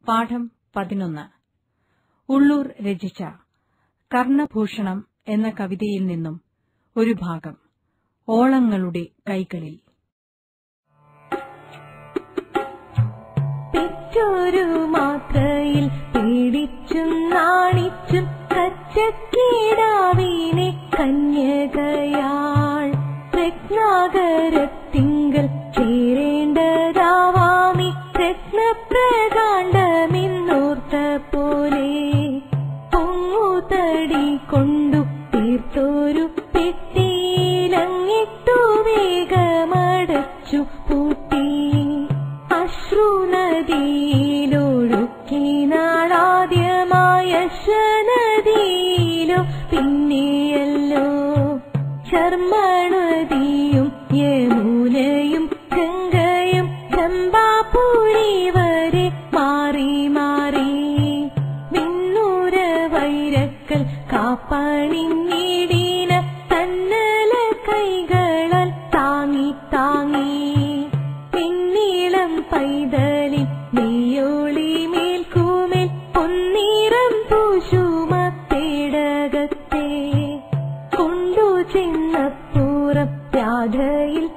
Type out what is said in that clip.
പാഠം പതിനൊന്ന് ഉള്ളൂർ രചിച്ച കർണഭൂഷണം എന്ന കവിതയിൽ നിന്നും ഒരു ഭാഗം ഓളങ്ങളുടെ കൈകളിൽ പെറ്റൊരു മാത്രയിൽ പീഡിച്ചും നാണിച്ചും കച്ചക്കീടാവിനെ കന്യകയാൾ രത്നാകരത്തിങ്കൽ ചേരേണ്ടതാവാമി രത്നപ്രകാണ്ഡമെന്നോർത്ത പോലെ പൊങ്ങുതടി കൊണ്ടു തീർത്തൊരു പെട്ടിയിലങ്ങിട്ടു വേഗമടച്ചു പൂട്ടി അശ്രുനദിയിലൊഴുക്കി നാളാദ്യമായ ശനദിയിലോ പിന്നെയല്ലോ ചർമ്മണതിയും യമുനയും ഗംഗയും ചമ്പാപുരി വരെ മാറി മാറി വിണ്ണൂര വൈരക്കൽ കാപ്പണിഞ്ഞിടീന തന്നല കൈകളാൽ താങ്ങി താങ്ങി പിന്നീളം പൈതലിൻ നെയ്യോളി മേൽക്കൂമേൽ പൊന്നീറം പൂശുമ പേടകത്തെ കൊണ്ടു ചെന്നപ്പുറം രാധയിൽ